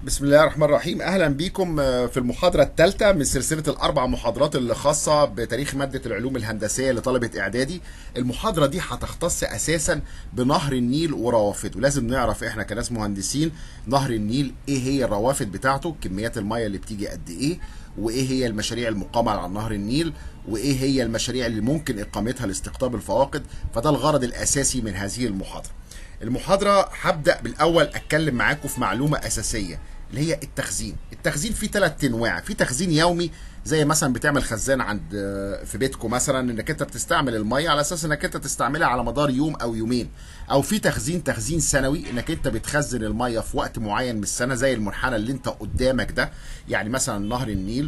بسم الله الرحمن الرحيم اهلا بيكم في المحاضره الثالثه من سلسله الاربع محاضرات اللي خاصه بتاريخ ماده العلوم الهندسيه لطلبه اعدادي المحاضره دي هتختص اساسا بنهر النيل وروافده لازم نعرف احنا كناس مهندسين نهر النيل ايه هي الروافد بتاعته كميات الميه اللي بتيجي قد ايه وايه هي المشاريع المقامه على نهر النيل وايه هي المشاريع اللي ممكن اقامتها لاستقطاب الفواقد فده الغرض الاساسي من هذه المحاضره المحاضره هبدا بالاول اتكلم معاكم في معلومه اساسيه اللي هي التخزين التخزين فيه ثلاث انواع في تخزين يومي زي مثلا بتعمل خزان عند في بيتكم مثلا انك انت بتستعمل الميه على اساس انك انت تستعملها على مدار يوم او يومين او في تخزين تخزين سنوي انك انت بتخزن الميه في وقت معين من السنه زي المنحنى اللي انت قدامك ده يعني مثلا نهر النيل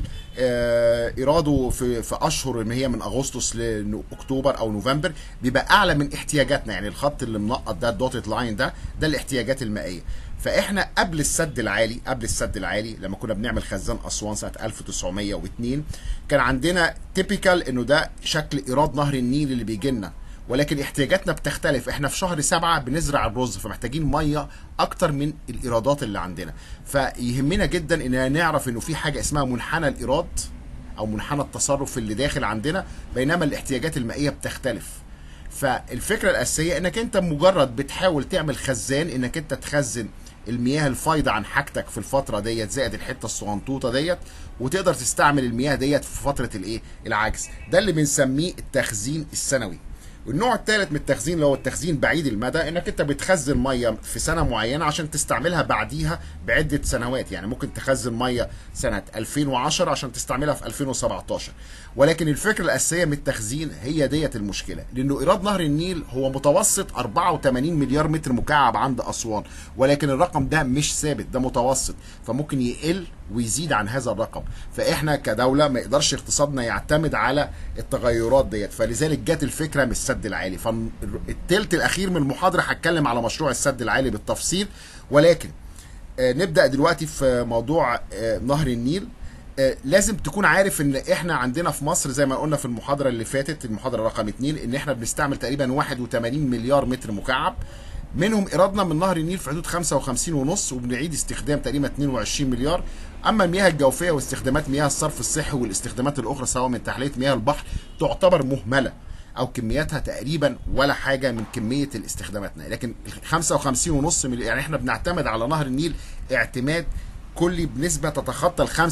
ايراده في في اشهر ان هي من اغسطس لاكتوبر او نوفمبر بيبقى اعلى من احتياجاتنا يعني الخط اللي منقط ده الدوتد لاين ده ده الاحتياجات المائيه فاحنا قبل السد العالي قبل السد العالي لما كنا بنعمل خزان اسوان سنه 1902 كان عندنا تيبيكال انه ده شكل ايراد نهر النيل اللي بيجي لنا ولكن احتياجاتنا بتختلف احنا في شهر سبعة بنزرع الرز فمحتاجين ميه اكتر من الايرادات اللي عندنا فيهمنا جدا ان نعرف انه في حاجه اسمها منحنى الايراد او منحنى التصرف اللي داخل عندنا بينما الاحتياجات المائيه بتختلف فالفكره الاساسيه انك انت مجرد بتحاول تعمل خزان انك انت تخزن المياه الفايضه عن حاجتك في الفتره ديت زائد الحته الصغنطوطه ديت وتقدر تستعمل المياه ديت في فتره الايه العجز ده اللي بنسميه التخزين السنوي والنوع الثالث من التخزين اللي هو التخزين بعيد المدى انك انت بتخزن ميه في سنه معينه عشان تستعملها بعديها بعده سنوات يعني ممكن تخزن ميه سنه 2010 عشان تستعملها في 2017 ولكن الفكره الاساسيه من التخزين هي ديت المشكله لانه ايراد نهر النيل هو متوسط 84 مليار متر مكعب عند اسوان ولكن الرقم ده مش ثابت ده متوسط فممكن يقل ويزيد عن هذا الرقم فاحنا كدوله ما يقدرش اقتصادنا يعتمد على التغيرات ديت فلذلك جت الفكره من السد العالي فالتلت الاخير من المحاضره هتكلم على مشروع السد العالي بالتفصيل ولكن نبدا دلوقتي في موضوع نهر النيل لازم تكون عارف ان احنا عندنا في مصر زي ما قلنا في المحاضره اللي فاتت المحاضره رقم 2 ان احنا بنستعمل تقريبا 81 مليار متر مكعب منهم ايرادنا من نهر النيل في حدود 55 ونص وبنعيد استخدام تقريبا 22 مليار اما المياه الجوفيه واستخدامات مياه الصرف الصحي والاستخدامات الاخرى سواء من تحليه مياه البحر تعتبر مهمله او كمياتها تقريبا ولا حاجه من كميه الاستخداماتنا لكن 55 ونص يعني احنا بنعتمد على نهر النيل اعتماد كلي بنسبه تتخطى ال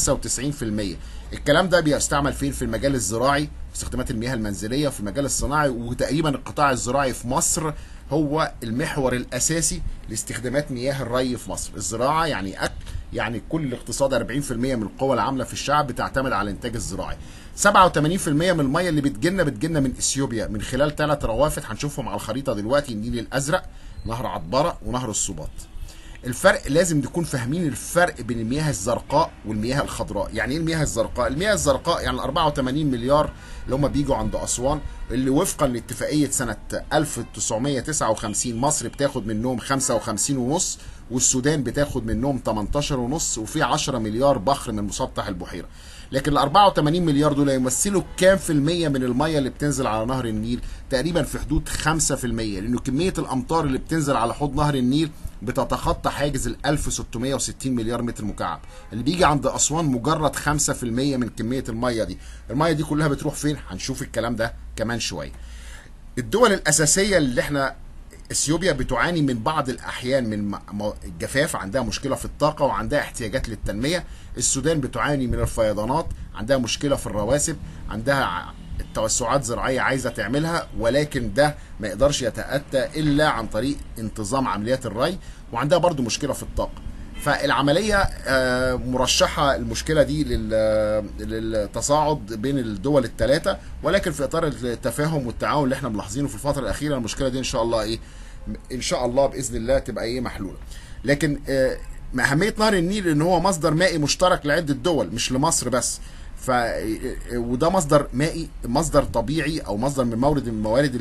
95% الكلام ده بيستعمل فين في المجال الزراعي في استخدامات المياه المنزليه في المجال الصناعي وتقريبا القطاع الزراعي في مصر هو المحور الاساسي لاستخدامات مياه الري في مصر الزراعه يعني اكل يعني كل الاقتصاد 40% من القوى العامله في الشعب بتعتمد على الانتاج الزراعي 87% من الميه اللي بتجيلنا بتجيلنا من اثيوبيا من خلال ثلاث روافد هنشوفهم على الخريطه دلوقتي النيل الازرق نهر عطبره ونهر الصباط الفرق لازم نكون فاهمين الفرق بين المياه الزرقاء والمياه الخضراء يعني ايه المياه الزرقاء المياه الزرقاء يعني 84 مليار اللي هم بيجوا عند اسوان اللي وفقا لاتفاقيه سنه 1959 مصر بتاخد منهم 55 ونص والسودان بتاخد منهم 18 ونص وفي 10 مليار بحر من مسطح البحيره لكن ال 84 مليار دول يمثلوا كام في المية من المية اللي بتنزل على نهر النيل؟ تقريبا في حدود 5% لأنه كمية الأمطار اللي بتنزل على حوض نهر النيل بتتخطى حاجز ال 1660 مليار متر مكعب، اللي بيجي عند أسوان مجرد 5% من كمية المية دي، المية دي كلها بتروح فين؟ هنشوف الكلام ده كمان شوية. الدول الأساسية اللي احنا اثيوبيا بتعاني من بعض الاحيان من الجفاف عندها مشكله في الطاقه وعندها احتياجات للتنميه السودان بتعاني من الفيضانات عندها مشكله في الرواسب عندها توسعات زراعيه عايزه تعملها ولكن ده ما يقدرش يتاتى الا عن طريق انتظام عمليات الري وعندها برضو مشكله في الطاقه فالعمليه مرشحه المشكله دي للتصاعد بين الدول الثلاثه ولكن في اطار التفاهم والتعاون اللي احنا ملاحظينه في الفتره الاخيره المشكله دي ان شاء الله ايه ان شاء الله باذن الله تبقى ايه محلوله لكن اهميه نهر النيل ان هو مصدر مائي مشترك لعده دول مش لمصر بس ف وده مصدر مائي مصدر طبيعي او مصدر من مورد من موارد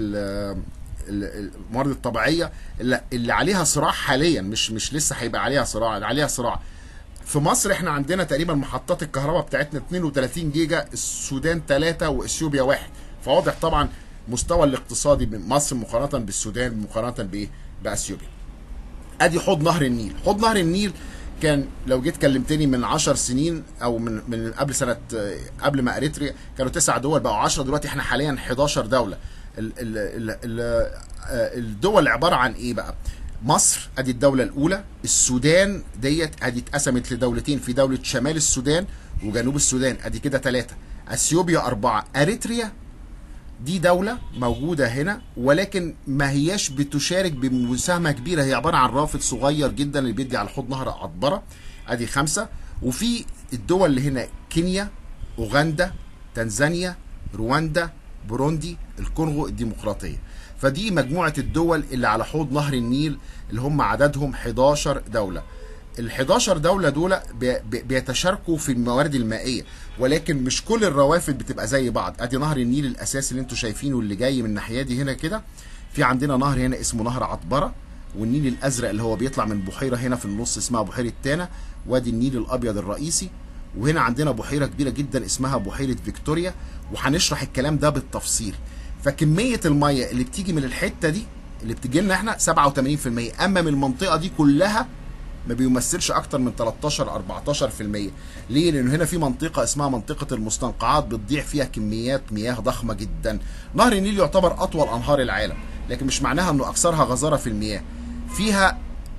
الموارد الطبيعيه اللي عليها صراع حاليا مش مش لسه هيبقى عليها صراع اللي عليها صراع في مصر احنا عندنا تقريبا محطات الكهرباء بتاعتنا 32 جيجا السودان 3 واثيوبيا 1 فواضح طبعا مستوى الاقتصادي من مصر مقارنه بالسودان مقارنه بايه باثيوبيا ادي حوض نهر النيل حوض نهر النيل كان لو جيت كلمتني من 10 سنين او من من قبل سنه آه، قبل ما اريتريا كانوا تسع دول بقوا 10 دلوقتي احنا حاليا 11 دوله ال ال ال ال آه، الدول عباره عن ايه بقى مصر ادي الدوله الاولى السودان ديت ادي اتقسمت لدولتين في دوله شمال السودان وجنوب السودان ادي كده ثلاثه اثيوبيا اربعه اريتريا دي دولة موجودة هنا ولكن ما هياش بتشارك بمساهمة كبيرة هي عبارة عن رافد صغير جدا اللي بيدي على حوض نهر عطبرة ادي خمسة وفي الدول اللي هنا كينيا اوغندا تنزانيا رواندا بوروندي الكونغو الديمقراطية فدي مجموعة الدول اللي على حوض نهر النيل اللي هم عددهم 11 دولة ال 11 دوله دول بي- بي- بيتشاركوا في الموارد المائيه ولكن مش كل الروافد بتبقى زي بعض ادي نهر النيل الاساسي اللي انتم شايفينه اللي جاي من الناحيه دي هنا كده في عندنا نهر هنا اسمه نهر عطبره والنيل الازرق اللي هو بيطلع من بحيره هنا في النص اسمها بحيره تانا وادي النيل الابيض الرئيسي وهنا عندنا بحيره كبيره جدا اسمها بحيره فيكتوريا وهنشرح الكلام ده بالتفصيل فكميه الميه اللي بتيجي من الحته دي اللي بتجي لنا احنا 87% اما من المنطقه دي كلها ما بيمثلش اكتر من 13 14% ليه لان هنا في منطقه اسمها منطقه المستنقعات بتضيع فيها كميات مياه ضخمه جدا نهر النيل يعتبر اطول انهار العالم لكن مش معناها انه اكثرها غزاره في المياه فيها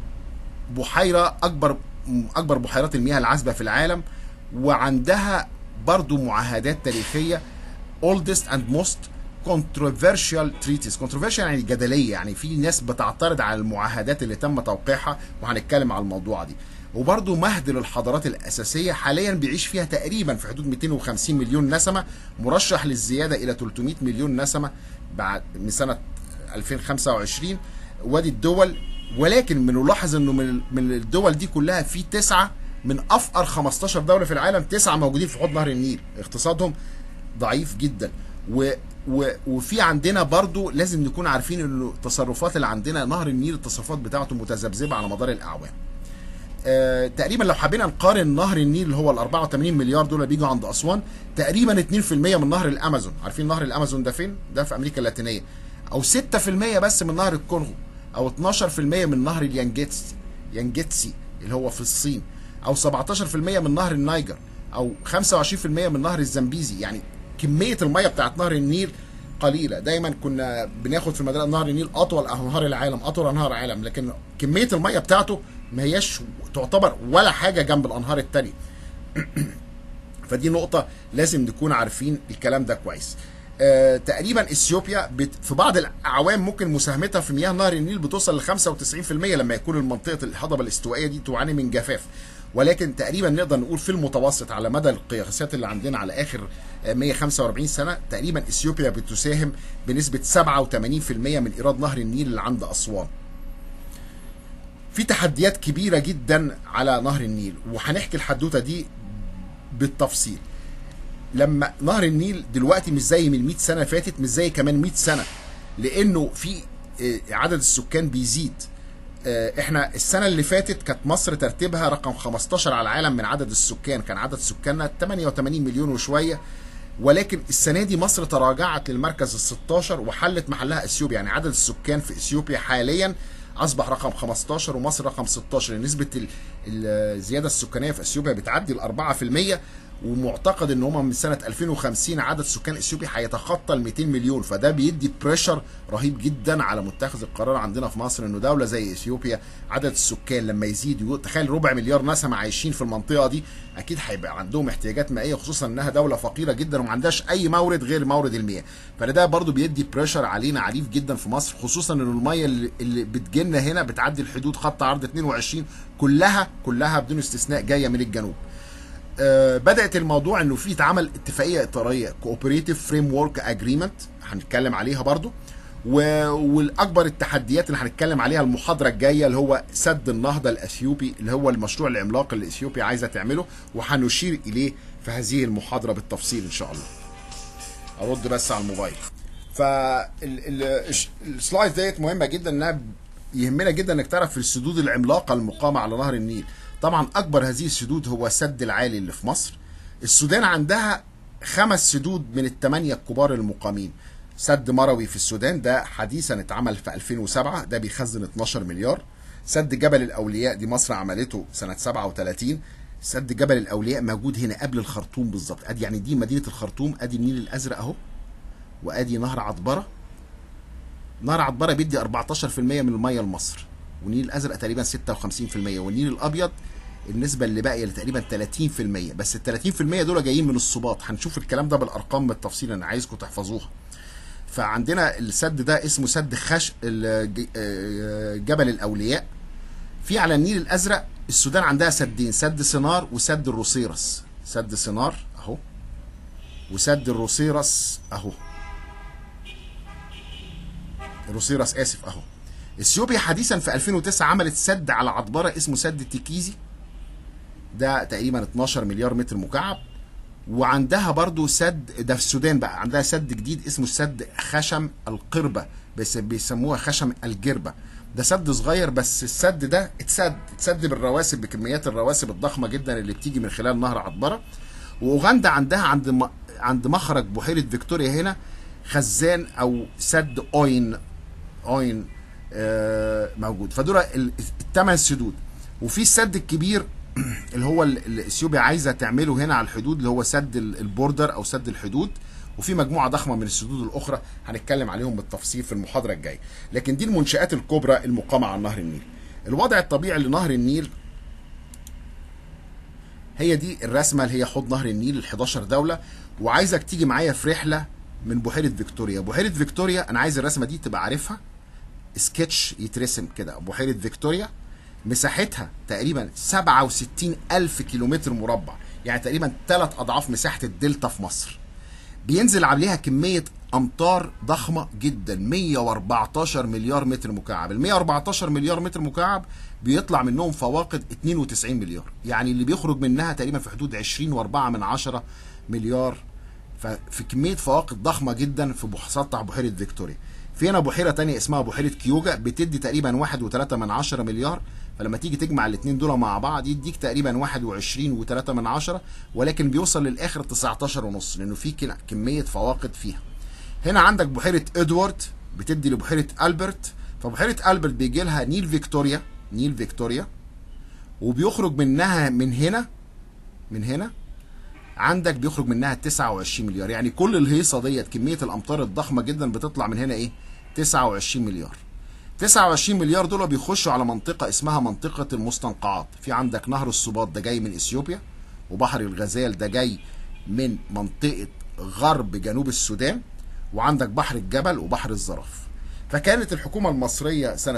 بحيره اكبر اكبر بحيرات المياه العذبه في العالم وعندها برضو معاهدات تاريخيه oldest and most controversial treaties controversial يعني جدليه يعني في ناس بتعترض على المعاهدات اللي تم توقيعها وهنتكلم على الموضوع دي وبرضه مهد للحضارات الاساسيه حاليا بيعيش فيها تقريبا في حدود 250 مليون نسمه مرشح للزياده الى 300 مليون نسمه بعد من سنه 2025 وادي الدول ولكن بنلاحظ انه من من الدول دي كلها في تسعه من افقر 15 دوله في العالم تسعه موجودين في حوض نهر النيل اقتصادهم ضعيف جدا و و وفي عندنا برضو لازم نكون عارفين انه التصرفات اللي عندنا نهر النيل التصرفات بتاعته متذبذبه على مدار الاعوام آه تقريبا لو حبينا نقارن نهر النيل اللي هو ال 84 مليار دول اللي بيجوا عند اسوان تقريبا 2% من نهر الامازون عارفين نهر الامازون ده فين ده في امريكا اللاتينيه او 6% بس من نهر الكونغو او 12% من نهر اليانجيتسي يانجيتسي اللي هو في الصين او 17% من نهر النيجر او 25% من نهر الزامبيزي يعني كميه الميه بتاعت نهر النيل قليله دايما كنا بناخد في المدرسه نهر النيل اطول انهار العالم اطول انهار العالم لكن كميه الميه بتاعته ما هياش تعتبر ولا حاجه جنب الانهار التانية فدي نقطه لازم نكون عارفين الكلام ده كويس آه تقريبا اثيوبيا بت في بعض الاعوام ممكن مساهمتها في مياه نهر النيل بتوصل ل 95% لما يكون المنطقه الهضبه الاستوائيه دي تعاني من جفاف ولكن تقريبا نقدر نقول في المتوسط على مدى القياسات اللي عندنا على اخر 145 سنه تقريبا اثيوبيا بتساهم بنسبه 87% من ايراد نهر النيل اللي عند اسوان. في تحديات كبيره جدا على نهر النيل وهنحكي الحدوته دي بالتفصيل. لما نهر النيل دلوقتي مش زي من 100 سنه فاتت مش زي كمان 100 سنه لانه في عدد السكان بيزيد احنا السنه اللي فاتت كانت مصر ترتيبها رقم 15 على العالم من عدد السكان كان عدد سكاننا 88 مليون وشويه ولكن السنه دي مصر تراجعت للمركز ال 16 وحلت محلها اثيوبيا يعني عدد السكان في اثيوبيا حاليا اصبح رقم 15 ومصر رقم 16 نسبه الزياده السكانيه في اثيوبيا بتعدي ال 4% ومعتقد ان هم من سنه 2050 عدد سكان اثيوبيا هيتخطى ال 200 مليون فده بيدي بريشر رهيب جدا على متخذ القرار عندنا في مصر انه دوله زي اثيوبيا عدد السكان لما يزيد تخيل ربع مليار نسمه عايشين في المنطقه دي اكيد هيبقى عندهم احتياجات مائيه خصوصا انها دوله فقيره جدا وما عندهاش اي مورد غير مورد المياه فده برضو بيدي بريشر علينا عنيف جدا في مصر خصوصا ان الميه اللي, اللي بتجيلنا هنا بتعدي الحدود خط عرض 22 كلها كلها بدون استثناء جايه من الجنوب آه بدات الموضوع انه في اتعمل اتفاقيه اطاريه كوبريتيف فريم ورك اجريمنت هنتكلم عليها برضو والاكبر التحديات اللي هنتكلم عليها المحاضره الجايه اللي هو سد النهضه الاثيوبي اللي هو المشروع العملاق اللي اثيوبيا عايزه تعمله وهنشير اليه في هذه المحاضره بالتفصيل ان شاء الله ارد بس على الموبايل فالسلايد ديت مهمه جدا انها يهمنا جدا انك تعرف في السدود العملاقه المقامه على نهر النيل طبعا اكبر هذه السدود هو السد العالي اللي في مصر السودان عندها خمس سدود من الثمانيه الكبار المقامين سد مروي في السودان ده حديثا اتعمل في 2007 ده بيخزن 12 مليار سد جبل الاولياء دي مصر عملته سنه 37 سد جبل الاولياء موجود هنا قبل الخرطوم بالظبط ادي يعني دي مدينه الخرطوم ادي النيل الازرق اهو وادي نهر عطبره نهر عطبره بيدي 14% من الميه لمصر والنيل الازرق تقريبا 56% والنيل الابيض النسبة اللي باقية تقريبا 30% بس ال 30% دول جايين من الصباط هنشوف الكلام ده بالارقام بالتفصيل انا عايزكم تحفظوها فعندنا السد ده اسمه سد خش الج- آه، جبل الاولياء في على النيل الازرق السودان عندها سدين سد سنار وسد الروسيرس سد سنار اهو وسد الروسيرس اهو الروسيرس اسف اهو اثيوبيا حديثا في 2009 عملت سد على عطبره اسمه سد تيكيزي ده تقريبا 12 مليار متر مكعب وعندها برضو سد ده في السودان بقى عندها سد جديد اسمه سد خشم القربة بس بيسموها خشم الجربة ده سد صغير بس السد ده اتسد اتسد بالرواسب بكميات الرواسب الضخمة جدا اللي بتيجي من خلال نهر عطبرة واوغندا عندها عند م... عند مخرج بحيرة فيكتوريا هنا خزان او سد اوين اوين آه، موجود فدول ال- الثمان سدود وفي السد الكبير اللي هو ال- اللي اثيوبيا عايزه تعمله هنا على الحدود اللي هو سد ال- البوردر او سد الحدود وفي مجموعه ضخمه من السدود الاخرى هنتكلم عليهم بالتفصيل في المحاضره الجايه لكن دي المنشات الكبرى المقامه على نهر النيل الوضع الطبيعي لنهر النيل هي دي الرسمه اللي هي حوض نهر النيل ال 11 دوله وعايزك تيجي معايا في رحله من بحيره فيكتوريا بحيره فيكتوريا انا عايز الرسمه دي تبقى عارفها سكتش يترسم كده بحيره فيكتوريا مساحتها تقريبا 67 ألف كيلومتر مربع يعني تقريبا ثلاث أضعاف مساحة الدلتا في مصر بينزل عليها كمية أمطار ضخمة جدا 114 مليار متر مكعب ال 114 مليار متر مكعب بيطلع منهم فواقد 92 مليار يعني اللي بيخرج منها تقريبا في حدود 20 و4 من عشرة مليار ففي كمية فواقد ضخمة جدا في بح- سطح بحيرة فيكتوريا في هنا بحيرة تانية اسمها بحيرة كيوجا بتدي تقريبا واحد وتلاتة من عشرة مليار فلما تيجي تجمع الاتنين دول مع بعض يديك تقريبا واحد وعشرين وتلاتة من عشرة ولكن بيوصل للآخر 19 ونص لأنه في كن- كمية فواقد فيها هنا عندك بحيرة ادوارد بتدي لبحيرة ألبرت فبحيرة ألبرت بيجي لها نيل فيكتوريا نيل فيكتوريا وبيخرج منها من هنا من هنا عندك بيخرج منها 29 مليار يعني كل الهيصه ديت كميه الامطار الضخمه جدا بتطلع من هنا ايه 29 مليار 29 مليار دول بيخشوا على منطقه اسمها منطقه المستنقعات في عندك نهر الصباط ده جاي من اثيوبيا وبحر الغزال ده جاي من منطقه غرب جنوب السودان وعندك بحر الجبل وبحر الزرف فكانت الحكومة المصرية سنة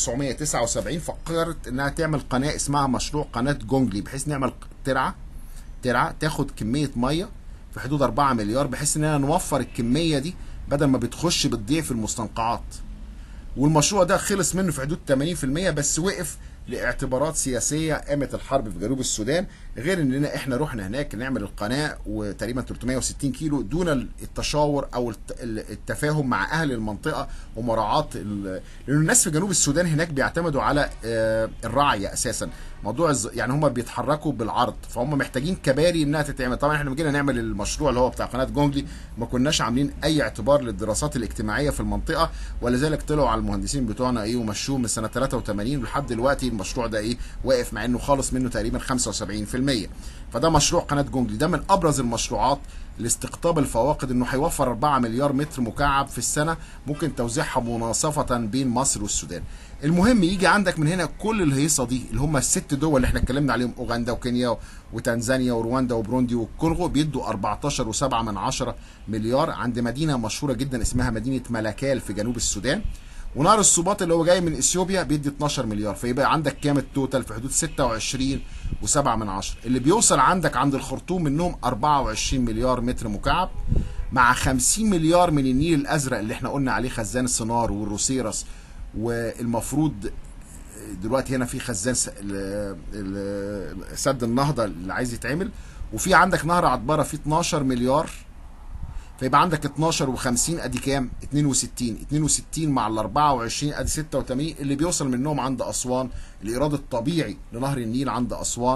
1979 فكرت انها تعمل قناة اسمها مشروع قناة جونجلي بحيث نعمل ترعة ترعة تاخد كمية مية في حدود 4 مليار بحيث اننا نوفر الكمية دي بدل ما بتخش بتضيع في المستنقعات والمشروع ده خلص منه في حدود 80% بس وقف لاعتبارات سياسيه قامت الحرب في جنوب السودان غير اننا احنا رحنا هناك نعمل القناه وتقريبا 360 كيلو دون التشاور او الت- التفاهم مع اهل المنطقه ومراعاه ال- لان الناس في جنوب السودان هناك بيعتمدوا على آه، الرعي اساسا موضوع الز... يعني هم بيتحركوا بالعرض فهم محتاجين كباري انها تتعمل طبعا احنا لما جينا نعمل المشروع اللي هو بتاع قناه جونجلي ما كناش عاملين اي اعتبار للدراسات الاجتماعيه في المنطقه ولذلك طلعوا على المهندسين بتوعنا ايه ومشوه من سنه 83 ولحد دلوقتي المشروع ده ايه واقف مع انه خالص منه تقريبا 75% فده مشروع قناه جونجلي ده من ابرز المشروعات لاستقطاب الفواقد انه هيوفر 4 مليار متر مكعب في السنه ممكن توزيعها مناصفه بين مصر والسودان المهم يجي عندك من هنا كل الهيصه دي اللي هم الست دول اللي احنا اتكلمنا عليهم اوغندا وكينيا وتنزانيا ورواندا وبروندي والكونغو بيدوا 14 و7 من عشرة مليار عند مدينه مشهوره جدا اسمها مدينه ملاكال في جنوب السودان ونهر السباط اللي هو جاي من اثيوبيا بيدي 12 مليار فيبقى عندك كام التوتال في حدود 26 و7 من عشرة اللي بيوصل عندك عند الخرطوم منهم 24 مليار متر مكعب مع 50 مليار من النيل الازرق اللي احنا قلنا عليه خزان السنار والروسيرس والمفروض دلوقتي هنا في خزان س- ال- ال- سد النهضه اللي عايز يتعمل وفي عندك نهر عطبره فيه 12 مليار فيبقى عندك 12 و50 ادي كام 62 62 مع ال 24 ادي 86 اللي بيوصل منهم عند اسوان الايراد الطبيعي لنهر النيل عند اسوان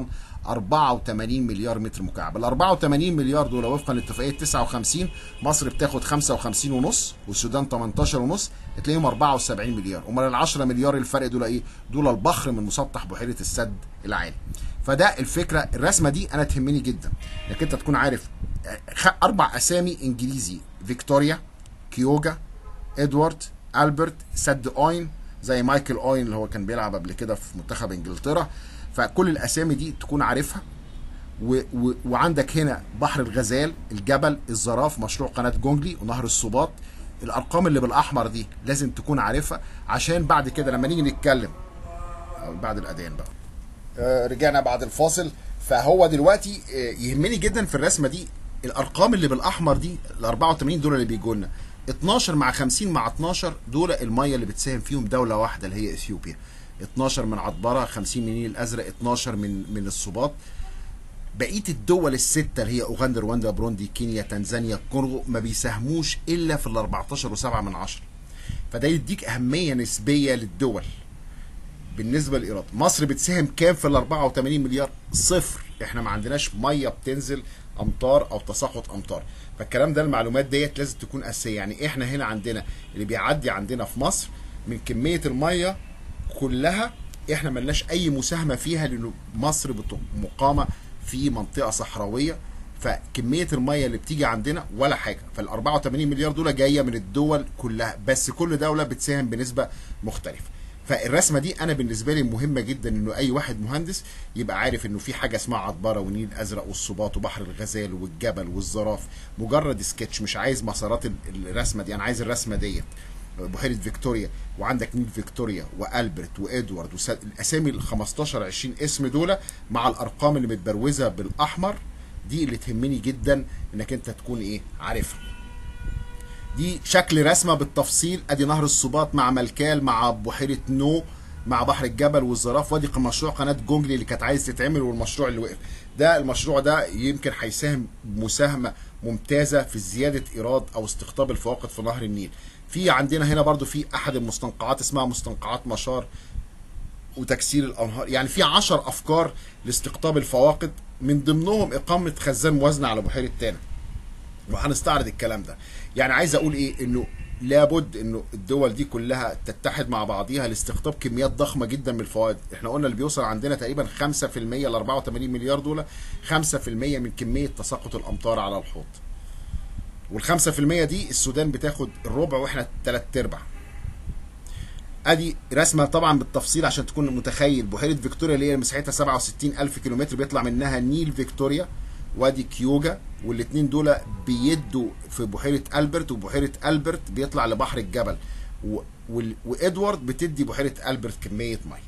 84 مليار متر مكعب ال 84 مليار دول وفقا لاتفاقيه 59 مصر بتاخد 55 ونص والسودان 18 ونص تلاقيهم 74 مليار امال ال 10 مليار الفرق دول ايه دول البخر من مسطح بحيره السد العالي فده الفكره الرسمه دي انا تهمني جدا انك انت تكون عارف اربع اسامي انجليزي فيكتوريا كيوجا ادوارد البرت سد اوين زي مايكل اوين اللي هو كان بيلعب قبل كده في منتخب انجلترا فكل الاسامي دي تكون عارفها و و وعندك هنا بحر الغزال الجبل الزراف مشروع قناه جونجلي ونهر الصباط الارقام اللي بالاحمر دي لازم تكون عارفها عشان بعد كده لما نيجي نتكلم بعد الاذان بقى آه رجعنا بعد الفاصل فهو دلوقتي آه يهمني جدا في الرسمه دي الارقام اللي بالاحمر دي ال 84 دول اللي بيجوا لنا 12 مع 50 مع 12 دول الميه اللي بتساهم فيهم دوله واحده اللي هي اثيوبيا 12 من عطبره 50 من النيل الازرق 12 من من الصباط بقيه الدول السته اللي هي اوغندا رواندا بروندي كينيا تنزانيا الكونغو ما بيساهموش الا في ال 14 و7 من عشرة فده يديك اهميه نسبيه للدول بالنسبه لايراد مصر بتساهم كام في ال 84 مليار صفر احنا ما عندناش ميه بتنزل امطار او تساقط امطار فالكلام ده المعلومات ديت لازم تكون اساسيه يعني احنا هنا عندنا اللي بيعدي عندنا في مصر من كميه الميه كلها احنا ملناش اي مساهمه فيها لان مصر مقامه في منطقه صحراويه فكميه الميه اللي بتيجي عندنا ولا حاجه فال 84 مليار دول جايه من الدول كلها بس كل دوله بتساهم بنسبه مختلفه فالرسمه دي انا بالنسبه لي مهمه جدا انه اي واحد مهندس يبقى عارف انه في حاجه اسمها عطبره ونيل ازرق والصباط وبحر الغزال والجبل والزراف مجرد سكتش مش عايز مسارات الرسمه دي انا عايز الرسمه ديت بحيره فيكتوريا وعندك نيل فيكتوريا والبرت وادوارد الاسامي ال 15 20 اسم دول مع الارقام اللي متبروزه بالاحمر دي اللي تهمني جدا انك انت تكون ايه عارفها دي شكل رسمه بالتفصيل ادي نهر الصباط مع ملكال مع بحيره نو مع بحر الجبل والزراف وادي مشروع قناه جونجلي اللي كانت عايز تتعمل والمشروع اللي وقف ده المشروع ده يمكن هيساهم مساهمه ممتازه في زياده ايراد او استقطاب الفواقد في نهر النيل في عندنا هنا برضو في احد المستنقعات اسمها مستنقعات مشار وتكسير الانهار يعني في عشر افكار لاستقطاب الفواقد من ضمنهم اقامه خزان موازنه على بحيره تانا وهنستعرض الكلام ده يعني عايز اقول ايه انه لابد انه الدول دي كلها تتحد مع بعضيها لاستقطاب كميات ضخمه جدا من الفوائد احنا قلنا اللي بيوصل عندنا تقريبا 5% ل 84 مليار دولار 5% من كميه تساقط الامطار على الحوض والخمسة في المية دي السودان بتاخد الربع واحنا تلات ارباع ادي رسمه طبعا بالتفصيل عشان تكون متخيل بحيره فيكتوريا اللي هي مساحتها 67 الف كيلومتر بيطلع منها نيل فيكتوريا وادي كيوجا والاثنين دول بيدوا في بحيره البرت وبحيره البرت بيطلع لبحر الجبل و... و... وادوارد بتدي بحيره البرت كميه ميه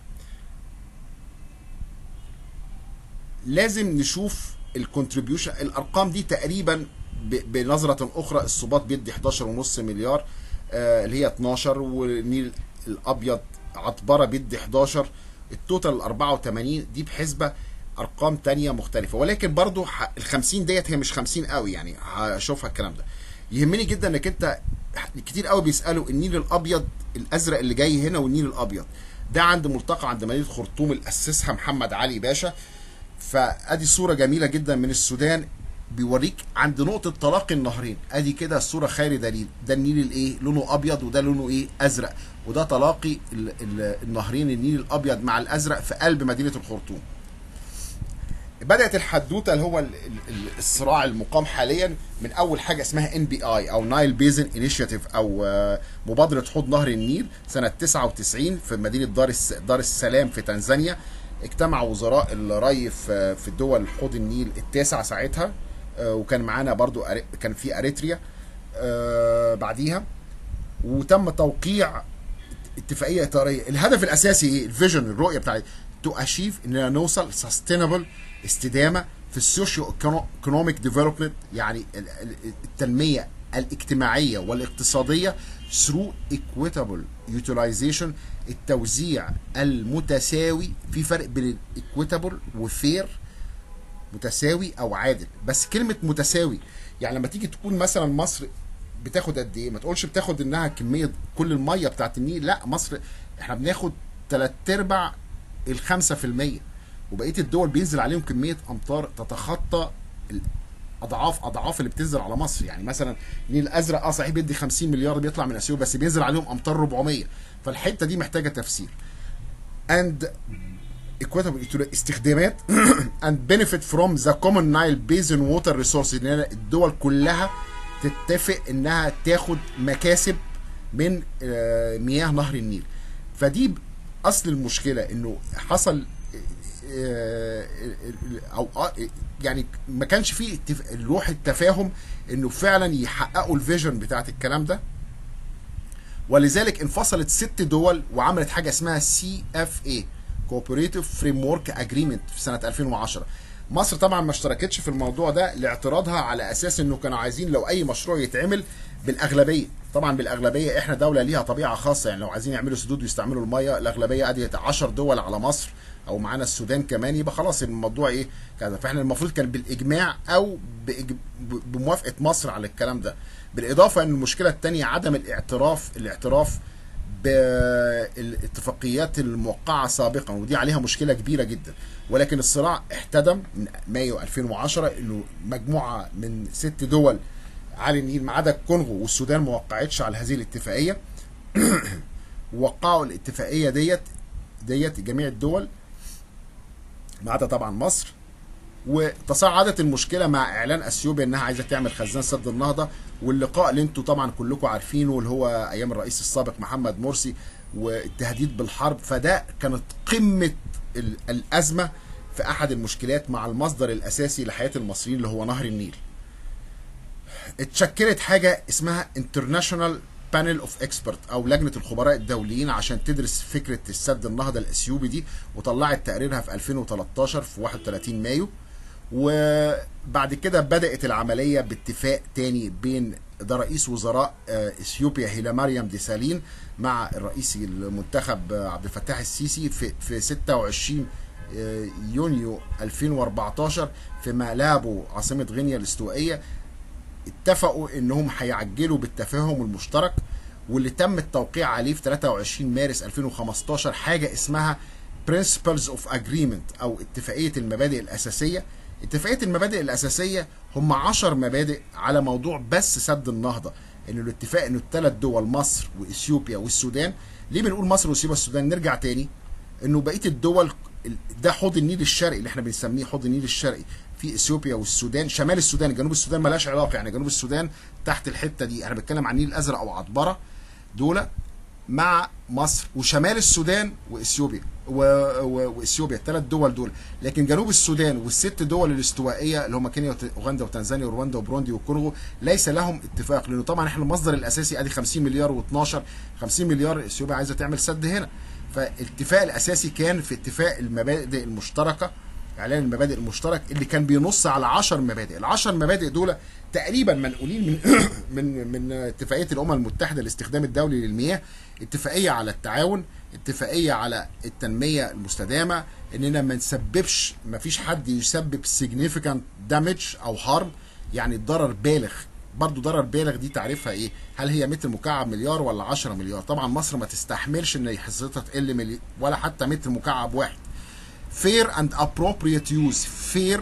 لازم نشوف الكونتريبيوشن الارقام دي تقريبا بنظرة أخرى الصباط بيدي 11.5 مليار آه اللي هي 12 والنيل الأبيض عطبرة بيدي 11 التوتال ال 84 دي بحسبة أرقام تانية مختلفة ولكن برضو ال 50 ديت هي مش 50 قوي يعني هشوفها الكلام ده يهمني جدا انك انت كتير قوي بيسالوا النيل الابيض الازرق اللي جاي هنا والنيل الابيض ده عند ملتقى عند مدينه خرطوم اللي اسسها محمد علي باشا فادي صوره جميله جدا من السودان بيوريك عند نقطة تلاقي النهرين ادي كده الصورة خير دليل ده النيل الايه لونه ابيض وده لونه ايه ازرق وده تلاقي ال ال النهرين النيل الابيض مع الازرق في قلب مدينة الخرطوم بدأت الحدوتة اللي هو الصراع المقام حاليا من أول حاجة اسمها ان بي اي أو نايل بيزن انيشيتيف أو مبادرة حوض نهر النيل سنة 99 في مدينة دار دار السلام في تنزانيا اجتمع وزراء الري في الدول حوض النيل التاسع ساعتها وكان معانا برضو كان في اريتريا بعديها وتم توقيع اتفاقيه اطاريه الهدف الاساسي ايه الفيجن الرؤيه بتاعت تو اشيف اننا نوصل سستينبل استدامه في السوشيو ايكونوميك ديفلوبمنت يعني التنميه الاجتماعيه والاقتصاديه through equitable utilization التوزيع المتساوي في فرق بين equitable وفير متساوي او عادل بس كلمه متساوي يعني لما تيجي تكون مثلا مصر بتاخد قد ايه ما تقولش بتاخد انها كميه كل الميه بتاعت النيل لا مصر احنا بناخد تلات ارباع ال 5% وبقيه الدول بينزل عليهم كميه امطار تتخطى اضعاف اضعاف اللي بتنزل على مصر يعني مثلا النيل الازرق اه صحيح بيدي 50 مليار بيطلع من اثيوبيا بس بينزل عليهم امطار 400 فالحته دي محتاجه تفسير اند equitable استخدامات and benefit from the common Nile basin water resources ان الدول كلها تتفق انها تاخد مكاسب من مياه نهر النيل فدي اصل المشكله انه حصل او يعني ما كانش فيه روح التفاهم انه فعلا يحققوا الفيجن بتاعت الكلام ده ولذلك انفصلت ست دول وعملت حاجه اسمها سي اف اي كوبريتيف فريم ورك اجريمنت في سنه 2010 مصر طبعا ما اشتركتش في الموضوع ده لاعتراضها على اساس انه كانوا عايزين لو اي مشروع يتعمل بالاغلبيه طبعا بالاغلبيه احنا دوله ليها طبيعه خاصه يعني لو عايزين يعملوا سدود ويستعملوا الميه الاغلبيه ادي 10 دول على مصر او معانا السودان كمان يبقى خلاص الموضوع ايه كذا فاحنا المفروض كان بالاجماع او بموافقه مصر على الكلام ده بالاضافه ان المشكله الثانيه عدم الاعتراف الاعتراف بالاتفاقيات الموقعه سابقا ودي عليها مشكله كبيره جدا ولكن الصراع احتدم من مايو 2010 انه مجموعه من ست دول على النيل ما عدا الكونغو والسودان ما وقعتش على هذه الاتفاقيه وقعوا الاتفاقيه ديت ديت جميع الدول ما عدا طبعا مصر وتصاعدت المشكله مع اعلان اثيوبيا انها عايزه تعمل خزان سد النهضه واللقاء اللي انتم طبعا كلكم عارفينه اللي هو ايام الرئيس السابق محمد مرسي والتهديد بالحرب فده كانت قمه الازمه في احد المشكلات مع المصدر الاساسي لحياه المصريين اللي هو نهر النيل. اتشكلت حاجه اسمها انترناشونال بانل اوف اكسبرت او لجنه الخبراء الدوليين عشان تدرس فكره السد النهضه الاثيوبي دي وطلعت تقريرها في 2013 في 31 مايو وبعد كده بدات العمليه باتفاق تاني بين ده رئيس وزراء اثيوبيا هيلا مريم ديسالين مع الرئيس المنتخب عبد الفتاح السيسي في في 26 يونيو 2014 في مالابو عاصمه غينيا الاستوائيه اتفقوا انهم هيعجلوا بالتفاهم المشترك واللي تم التوقيع عليه في 23 مارس 2015 حاجه اسمها Principles of Agreement او اتفاقيه المبادئ الاساسيه اتفاقيه المبادئ الاساسيه هم 10 مبادئ على موضوع بس سد النهضه انه الاتفاق انه الثلاث دول مصر واثيوبيا والسودان ليه بنقول مصر واثيوبيا والسودان نرجع تاني انه بقيه الدول ده حوض النيل الشرقي اللي احنا بنسميه حوض النيل الشرقي في اثيوبيا والسودان شمال السودان جنوب السودان ملهاش علاقه يعني جنوب السودان تحت الحته دي انا بتكلم عن النيل الازرق او عطبره دول مع مصر وشمال السودان واثيوبيا واثيوبيا الثلاث دول دول لكن جنوب السودان والست دول الاستوائيه اللي هم كينيا واوغندا وتنزانيا ورواندا وبروندي والكونغو ليس لهم اتفاق لانه طبعا احنا المصدر الاساسي ادي 50 مليار و12 50 مليار اثيوبيا عايزه تعمل سد هنا فالاتفاق الاساسي كان في اتفاق المبادئ المشتركه اعلان المبادئ المشترك اللي كان بينص على 10 مبادئ ال 10 مبادئ دول تقريبا منقولين من من من اتفاقيه الامم المتحده الاستخدام الدولي للمياه اتفاقيه على التعاون اتفاقيه على التنميه المستدامه اننا ما نسببش ما فيش حد يسبب significant damage او harm يعني ضرر بالغ برضه ضرر بالغ دي تعريفها ايه؟ هل هي متر مكعب مليار ولا 10 مليار؟ طبعا مصر ما تستحملش ان حصتها تقل ملي ولا حتى متر مكعب واحد. fair and appropriate use fair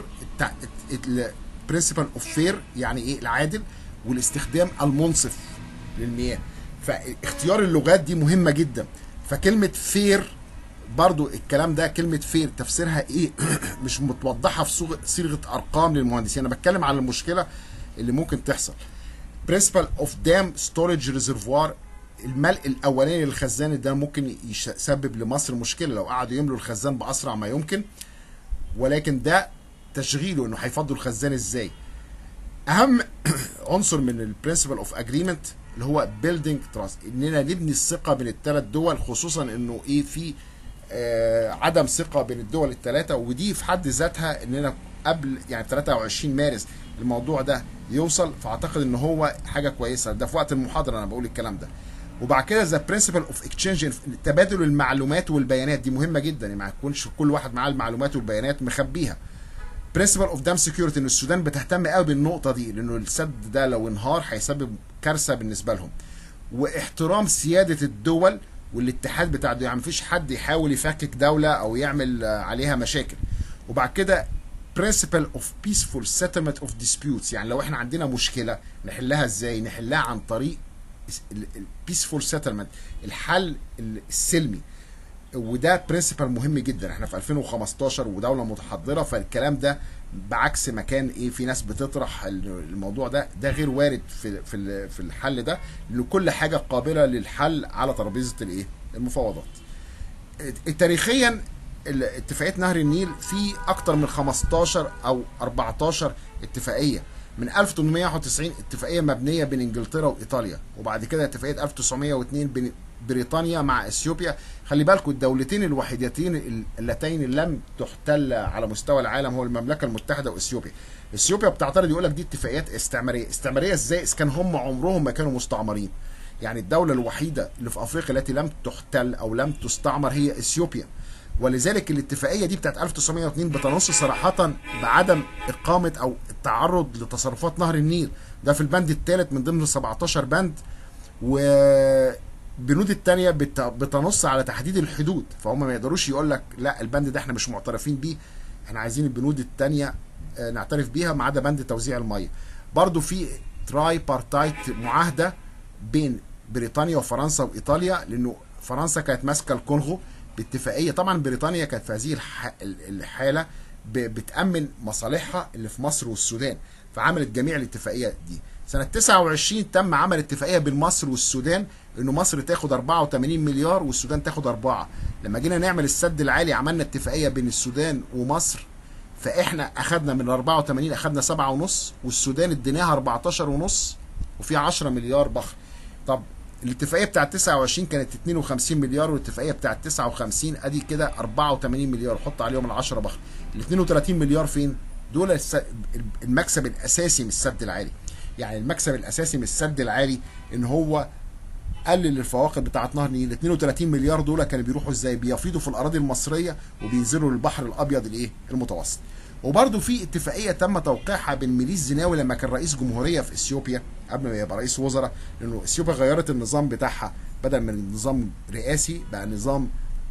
principle of fair يعني ايه العادل والاستخدام المنصف للمياه فاختيار اللغات دي مهمه جدا فكلمه فير برضو الكلام ده كلمة فير تفسيرها ايه مش متوضحة في صيغة ارقام للمهندسين انا بتكلم على المشكلة اللي ممكن تحصل principle of dam storage reservoir الملء الاولاني للخزان ده ممكن يسبب لمصر مشكله لو قعدوا يملوا الخزان باسرع ما يمكن ولكن ده تشغيله انه هيفضوا الخزان ازاي اهم عنصر من البرنسبل اوف اجريمنت اللي هو بيلدينج تراست اننا نبني الثقه بين الثلاث دول خصوصا انه ايه في آه عدم ثقه بين الدول الثلاثه ودي في حد ذاتها اننا قبل يعني 23 مارس الموضوع ده يوصل فاعتقد ان هو حاجه كويسه ده في وقت المحاضره انا بقول الكلام ده وبعد كده ذا برنسبل اوف اكتشينج تبادل المعلومات والبيانات دي مهمه جدا يعني ما يكونش كل واحد معاه المعلومات والبيانات مخبيها برنسبل اوف دام سكيورتي ان السودان بتهتم قوي بالنقطه دي لانه السد ده لو انهار هيسبب كارثه بالنسبه لهم واحترام سياده الدول والاتحاد بتاع الدول يعني مفيش حد يحاول يفكك دوله او يعمل آه، عليها مشاكل وبعد كده principle of peaceful settlement of disputes يعني لو احنا عندنا مشكله نحلها ازاي نحلها عن طريق peaceful settlement الحل السلمي وده برنسبل مهم جدا احنا في 2015 ودوله متحضره فالكلام ده بعكس ما كان ايه في ناس بتطرح الموضوع ده ده غير وارد في في ال- في الحل ده لان كل حاجه قابله للحل على ترابيزه الايه المفاوضات تاريخيا ال- اتفاقيه نهر النيل في اكتر من 15 او 14 اتفاقيه من 1891 اتفاقيه مبنيه بين انجلترا وايطاليا وبعد كده اتفاقيه 1902 بين بريطانيا مع اثيوبيا خلي بالكم الدولتين الوحيدتين ال- اللتين لم تحتل على مستوى العالم هو المملكه المتحده واثيوبيا اثيوبيا بتعترض يقول لك دي اتفاقيات استعماريه استعماريه ازاي اذا كان هم عمرهم ما كانوا مستعمرين يعني الدوله الوحيده اللي في افريقيا التي لم تحتل او لم تستعمر هي اثيوبيا ولذلك الاتفاقيه دي بتاعت 1902 بتنص صراحه بعدم اقامه او التعرض لتصرفات نهر النيل ده في البند الثالث من ضمن 17 بند وبنود التانية بت- بتنص على تحديد الحدود فهم ما يقدروش يقول لك لا البند ده احنا مش معترفين بيه احنا عايزين البنود التانية آه، نعترف بيها ما عدا بند توزيع المية برضو في تراي بارتايت معاهدة بين بريطانيا وفرنسا وايطاليا لانه فرنسا كانت ماسكه الكونغو باتفاقيه طبعا بريطانيا كانت في هذه الح- الحاله ب- بتامن مصالحها اللي في مصر والسودان فعملت جميع الاتفاقيه دي سنه 29 تم عمل اتفاقيه بين مصر والسودان انه مصر تاخد 84 مليار والسودان تاخد أربعة لما جينا نعمل السد العالي عملنا اتفاقيه بين السودان ومصر فاحنا اخدنا من 84 اخدنا سبعة ونص والسودان اديناها 14 ونص وفي 10 مليار بخر طب الاتفاقيه بتاعت 29 كانت 52 مليار والاتفاقيه بتاعت 59 ادي كده 84 مليار حط عليهم ال 10 بخر ال 32 مليار فين؟ دول الس- المكسب الاساسي من السد العالي يعني المكسب الاساسي من السد العالي ان هو قلل الفواقد بتاعت نهر النيل 32 مليار دول كانوا بيروحوا ازاي بيفيضوا في الاراضي المصريه وبينزلوا للبحر الابيض الايه المتوسط وبرده في اتفاقيه تم توقيعها بين ميليس زيناوي لما كان رئيس جمهوريه في اثيوبيا قبل ما يبقى رئيس وزراء لانه اثيوبيا غيرت النظام بتاعها بدل من نظام رئاسي بقى نظام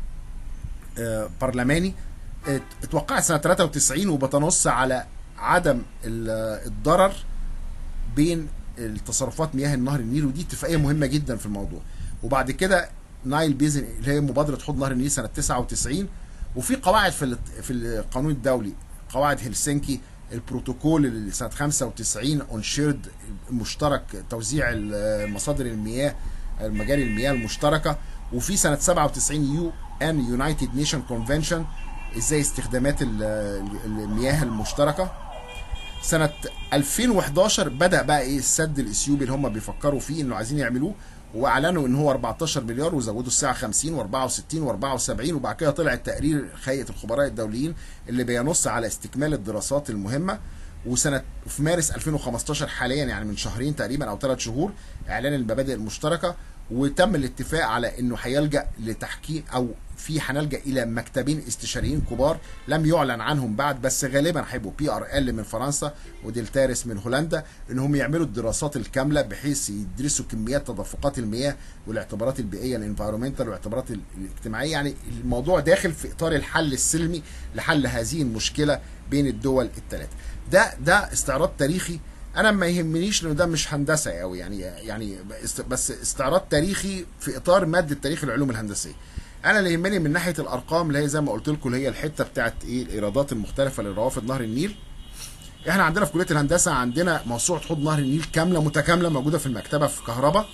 آه، برلماني ات- اتوقعت سنه 93 وبتنص على عدم ال- الضرر بين التصرفات مياه النهر النيل ودي اتفاقيه مهمه جدا في الموضوع وبعد كده نايل بيزن اللي هي مبادره حوض نهر النيل سنه 99 وفي قواعد في ال- في القانون الدولي قواعد هلسنكي البروتوكول اللي سنه 95 اون شيرد مشترك توزيع ال- مصادر المياه مجاري المياه المشتركه وفي سنه 97 يو ان يونايتد نيشن كونفنشن ازاي استخدامات ال- ال- المياه المشتركه سنة 2011 بدأ بقى ايه السد الاثيوبي اللي هم بيفكروا فيه انه عايزين يعملوه واعلنوا ان هو 14 مليار وزودوا الساعه 50 و64 و74 وبعد كده طلع التقرير هيئه الخبراء الدوليين اللي بينص على استكمال الدراسات المهمه وسنه في مارس 2015 حاليا يعني من شهرين تقريبا او ثلاث شهور اعلان المبادئ المشتركه وتم الاتفاق على انه هيلجا لتحكيم او في هنلجا الى مكتبين استشاريين كبار لم يعلن عنهم بعد بس غالبا هيبقوا بي ار ال من فرنسا وديلتارس من هولندا انهم يعملوا الدراسات الكامله بحيث يدرسوا كميات تدفقات المياه والاعتبارات البيئيه الانفيرومنتال والاعتبارات ال- الاجتماعيه يعني الموضوع داخل في اطار الحل السلمي لحل هذه المشكله بين الدول الثلاثه ده ده استعراض تاريخي انا ما يهمنيش لانه ده مش هندسه قوي يعني يعني است- بس استعراض تاريخي في اطار ماده تاريخ العلوم الهندسيه انا اللي يهمني من ناحيه الارقام اللي هي زي ما قلت لكم اللي هي الحته بتاعت ايه الايرادات المختلفه لروافد نهر النيل احنا عندنا في كليه الهندسه عندنا موسوعه حوض نهر النيل كامله متكامله موجوده في المكتبه في كهرباء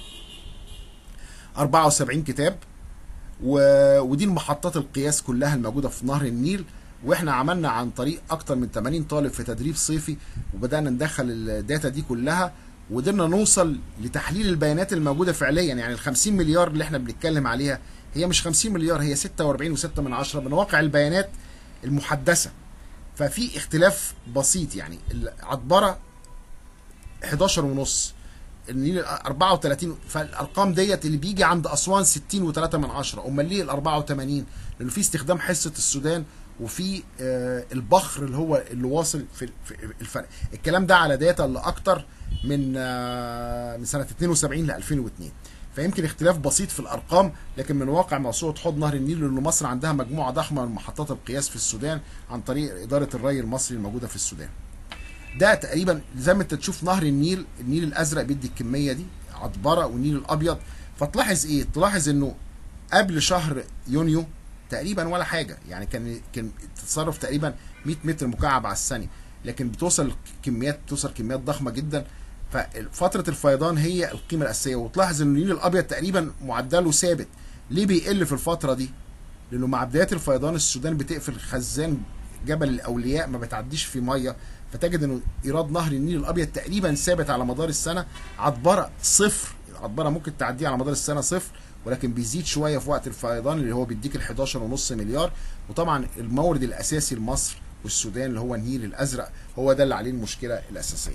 74 كتاب و... ودي المحطات القياس كلها الموجوده في نهر النيل واحنا عملنا عن طريق اكتر من 80 طالب في تدريب صيفي وبدانا ندخل الداتا دي كلها وقدرنا نوصل لتحليل البيانات الموجوده فعليا يعني ال 50 مليار اللي احنا بنتكلم عليها هي مش 50 مليار هي 46 و6 من عشرة من واقع البيانات المحدثه ففي اختلاف بسيط يعني العطبره 11 ونص النيل 34 فالارقام ديت اللي بيجي عند اسوان 60 و3 من عشرة امال ليه ال 84 لانه في استخدام حصه السودان وفي آه، البخر اللي هو اللي واصل في في الفرق الكلام ده على داتا اللي اكتر من آه، من سنه 72 ل 2002 فيمكن اختلاف بسيط في الارقام لكن من واقع موسوعه حوض نهر النيل لان مصر عندها مجموعه ضخمه من محطات القياس في السودان عن طريق اداره الري المصري الموجوده في السودان ده تقريبا زي ما انت تشوف نهر النيل النيل الازرق بيدي الكميه دي عطبره والنيل الابيض فتلاحظ ايه تلاحظ انه قبل شهر يونيو تقريبا ولا حاجه يعني كان كان تتصرف تقريبا 100 متر مكعب على الثانيه لكن بتوصل كميات بتوصل كميات ضخمه جدا ففتره الفيضان هي القيمه الاساسيه وتلاحظ ان النيل الابيض تقريبا معدله ثابت ليه بيقل في الفتره دي لانه مع بدايه الفيضان السودان بتقفل خزان جبل الاولياء ما بتعديش في ميه فتجد انه ايراد نهر النيل الابيض تقريبا ثابت على مدار السنه عطبره صفر عطبره ممكن تعديه على مدار السنه صفر ولكن بيزيد شويه في وقت الفيضان اللي هو بيديك ال 11.5 مليار وطبعا المورد الاساسي لمصر والسودان اللي هو النيل الازرق هو ده اللي عليه المشكله الاساسيه.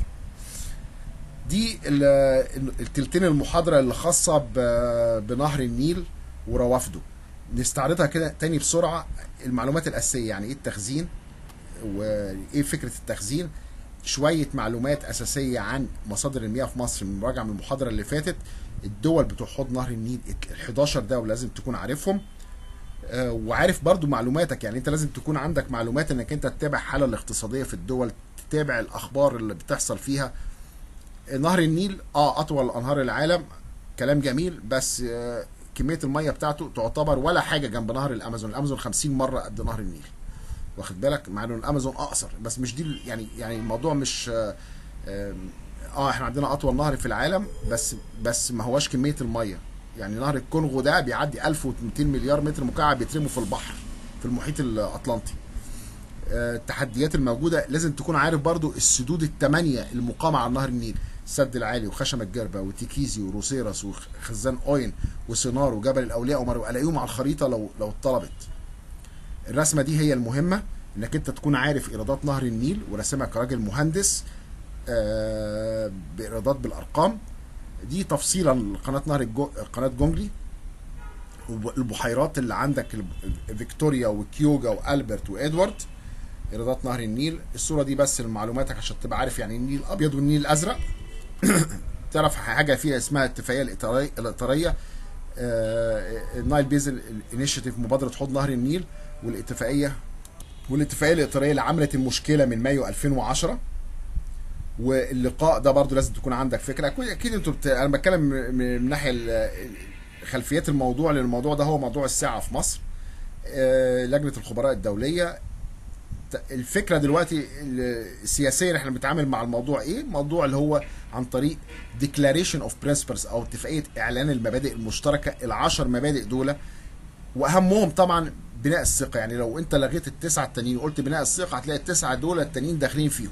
دي ال- التلتين المحاضره اللي خاصه ب- بنهر النيل وروافده. نستعرضها كده تاني بسرعه المعلومات الاساسيه يعني ايه التخزين وايه فكره التخزين شويه معلومات اساسيه عن مصادر المياه في مصر من مراجعه من المحاضره اللي فاتت الدول بتوع حوض نهر النيل ال 11 دوله لازم تكون عارفهم آه، وعارف برضو معلوماتك يعني انت لازم تكون عندك معلومات انك انت تتابع الحاله الاقتصاديه في الدول تتابع الاخبار اللي بتحصل فيها نهر النيل اه اطول انهار العالم كلام جميل بس آه، كميه الميه بتاعته تعتبر ولا حاجه جنب نهر الامازون الامازون 50 مره قد نهر النيل واخد بالك مع انه الامازون اقصر بس مش دي ال- يعني يعني الموضوع مش آه، آم، اه احنا عندنا اطول نهر في العالم بس بس ما هواش كميه الميه يعني نهر الكونغو ده بيعدي 1200 مليار متر مكعب بيترموا في البحر في المحيط الاطلنطي آه، التحديات الموجوده لازم تكون عارف برضو السدود الثمانيه المقامه على نهر النيل السد العالي وخشم الجربه وتيكيزي وروسيرس وخزان اوين وسينار وجبل الاولياء ومرو الاقيهم على الخريطه لو لو اتطلبت الرسمه دي هي المهمه انك انت تكون عارف ايرادات نهر النيل وراسمها كراجل مهندس آه، بايرادات بالارقام دي تفصيلا لقناه نهر الجو... قناه جونجلي والبحيرات اللي عندك الب- فيكتوريا وكيوجا والبرت وادوارد ايرادات نهر النيل الصوره دي بس لمعلوماتك عشان تبقى عارف يعني النيل الابيض والنيل الازرق تعرف حاجه فيها اسمها الاتفاقيه الاطاريه الاطاريه آه، النايل بيزل انيشيتيف مبادره حوض نهر النيل والاتفاقيه والاتفاقيه الاطاريه اللي عملت المشكله من مايو 2010 واللقاء ده برضو لازم تكون عندك فكره اكيد اكيد انتوا بت... انا بتكلم من من ناحيه ال- خلفيات الموضوع لان الموضوع ده هو موضوع الساعه في مصر آه، لجنه الخبراء الدوليه ت- الفكره دلوقتي ال- السياسيا احنا بنتعامل مع الموضوع ايه؟ الموضوع اللي هو عن طريق declaration of principles او اتفاقيه اعلان المبادئ المشتركه العشر مبادئ دول واهمهم طبعا بناء الثقه يعني لو انت لغيت التسعه التانيين وقلت بناء الثقه هتلاقي التسعه دول التانيين داخلين فيهم.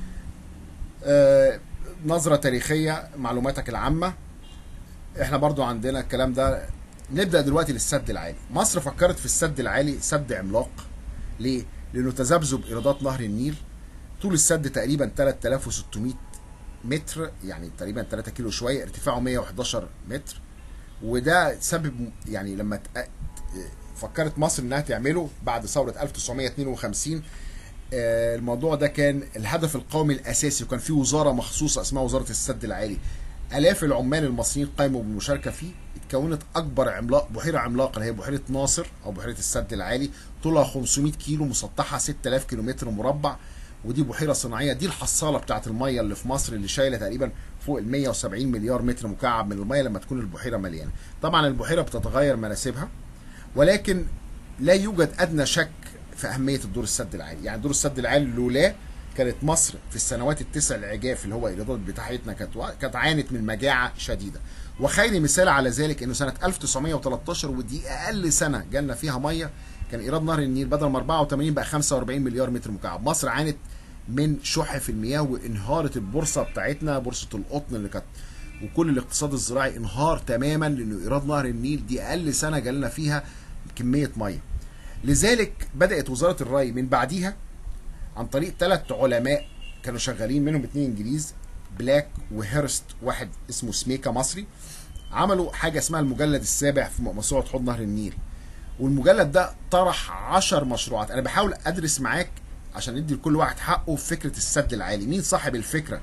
آه، نظره تاريخيه معلوماتك العامه احنا برضو عندنا الكلام ده نبدا دلوقتي للسد العالي مصر فكرت في السد العالي سد عملاق ليه لانه تذبذب ايرادات نهر النيل طول السد تقريبا 3600 متر يعني تقريبا 3 كيلو شويه ارتفاعه 111 متر وده سبب يعني لما تق- فكرت مصر انها تعمله بعد ثوره 1952 آه، الموضوع ده كان الهدف القومي الاساسي وكان في وزاره مخصوصه اسمها وزاره السد العالي الاف العمال المصريين قاموا بالمشاركه فيه اتكونت اكبر عملاق بحيره عملاقه اللي هي بحيره ناصر او بحيره السد العالي طولها 500 كيلو مسطحها 6000 كيلومتر مربع ودي بحيره صناعيه دي الحصاله بتاعت الميه اللي في مصر اللي شايله تقريبا فوق ال 170 مليار متر مكعب من الميه لما تكون البحيره مليانه طبعا البحيره بتتغير مناسبها ولكن لا يوجد ادنى شك في اهميه الدور السد العالي يعني دور السد العالي لولا كانت مصر في السنوات التسع العجاف اللي هو الايرادات بتاعتنا كانت كانت عانت من مجاعه شديده وخير مثال على ذلك انه سنه 1913 ودي اقل سنه جالنا فيها ميه كان ايراد نهر النيل بدل ما 84 بقى 45 مليار متر مكعب مصر عانت من شح في المياه وانهارت البورصه بتاعتنا بورصه القطن اللي كانت وكل الاقتصاد الزراعي انهار تماما لانه ايراد نهر النيل دي اقل سنه جالنا فيها كميه ميه لذلك بدات وزاره الري من بعديها عن طريق ثلاث علماء كانوا شغالين منهم اتنين انجليز بلاك وهيرست واحد اسمه سميكا مصري عملوا حاجه اسمها المجلد السابع في موسوعه حوض نهر النيل والمجلد ده طرح عشر مشروعات انا بحاول ادرس معاك عشان ندي لكل واحد حقه في فكره السد العالي مين صاحب الفكره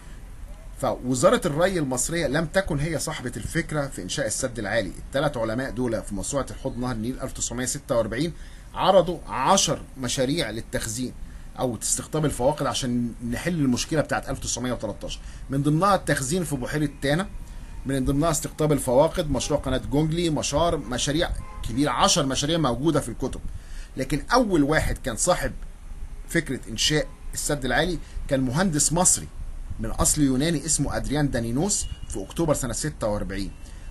فوزارة الري المصرية لم تكن هي صاحبة الفكرة في إنشاء السد العالي الثلاث علماء دول في موسوعة الحوض نهر النيل 1946 عرضوا 10 مشاريع للتخزين أو استقطاب الفواقد عشان نحل المشكلة بتاعت 1913 من ضمنها التخزين في بحيرة تانا من ضمنها استقطاب الفواقد مشروع قناة جونجلي مشار مشاريع كبيرة 10 مشاريع موجودة في الكتب لكن أول واحد كان صاحب فكرة إنشاء السد العالي كان مهندس مصري من اصل يوناني اسمه ادريان دانينوس في اكتوبر سنه 46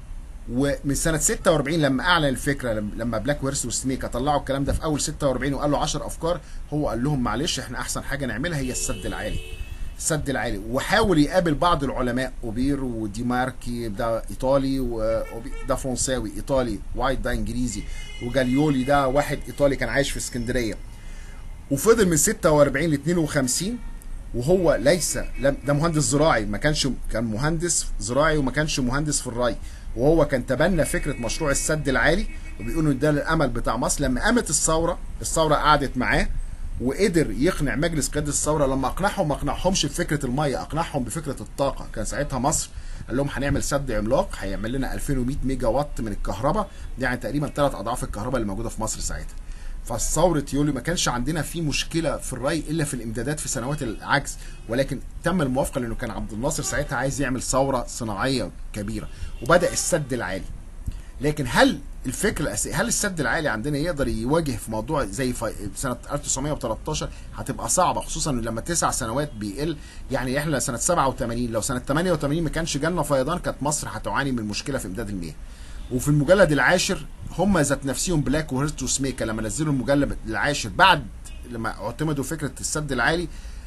ومن سنه 46 لما اعلن الفكره لما بلاك ويرس وسميكا طلعوا الكلام ده في اول 46 وقال له 10 افكار هو قال لهم معلش احنا احسن حاجه نعملها هي السد العالي السد العالي وحاول يقابل بعض العلماء اوبير وديماركي ده ايطالي وده فرنساوي ايطالي وايت ده انجليزي وجاليولي ده واحد ايطالي كان عايش في اسكندريه وفضل من 46 ل 52 وهو ليس لم ده مهندس زراعي ما كانش كان مهندس زراعي وما كانش مهندس في الري وهو كان تبنى فكره مشروع السد العالي وبيقولوا ده الامل بتاع مصر لما قامت الثوره الثوره قعدت معاه وقدر يقنع مجلس قياده الثوره لما اقنعهم ما اقنعهمش بفكره الميه اقنعهم بفكره الطاقه كان ساعتها مصر قال لهم هنعمل سد عملاق هيعمل لنا 2100 ميجا وات من الكهرباء يعني تقريبا ثلاث اضعاف الكهرباء اللي موجوده في مصر ساعتها فثورة يوليو ما كانش عندنا في مشكلة في الري إلا في الإمدادات في سنوات العجز ولكن تم الموافقة لأنه كان عبد الناصر ساعتها عايز يعمل ثورة صناعية كبيرة وبدأ السد العالي لكن هل الفكرة الأساسية هل السد العالي عندنا يقدر يواجه في موضوع زي في سنة 1913 هتبقى صعبة خصوصا لما تسع سنوات بيقل يعني احنا سنة 87 لو سنة 88 ما كانش جالنا فيضان كانت مصر هتعاني من مشكلة في إمداد المياه وفي المجلد العاشر هم ذات نفسهم بلاك وهيرست وسميكا لما نزلوا المجلد العاشر بعد لما اعتمدوا فكره السد العالي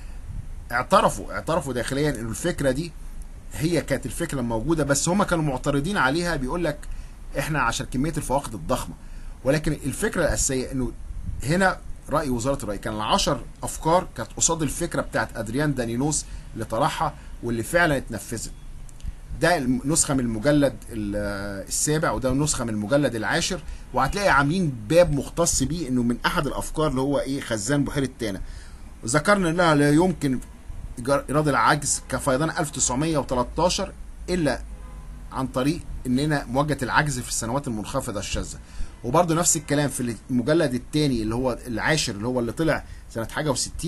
اعترفوا اعترفوا داخليا ان الفكره دي هي كانت الفكره الموجوده بس هم كانوا معترضين عليها بيقول لك احنا عشان كميه الفواقد الضخمه ولكن الفكره الاساسيه انه هنا راي وزاره الري كان العشر افكار كانت قصاد الفكره بتاعت ادريان دانينوس اللي طرحها واللي فعلا اتنفذت ده نسخه من المجلد السابع وده نسخه من المجلد العاشر وهتلاقي عاملين باب مختص بيه انه من احد الافكار اللي هو ايه خزان بحيره تانا وذكرنا انها لا يمكن ايراد العجز كفيضان 1913 الا عن طريق اننا مواجهه العجز في السنوات المنخفضه الشاذه وبرده نفس الكلام في المجلد الثاني اللي هو العاشر اللي هو اللي طلع سنه حاجه و60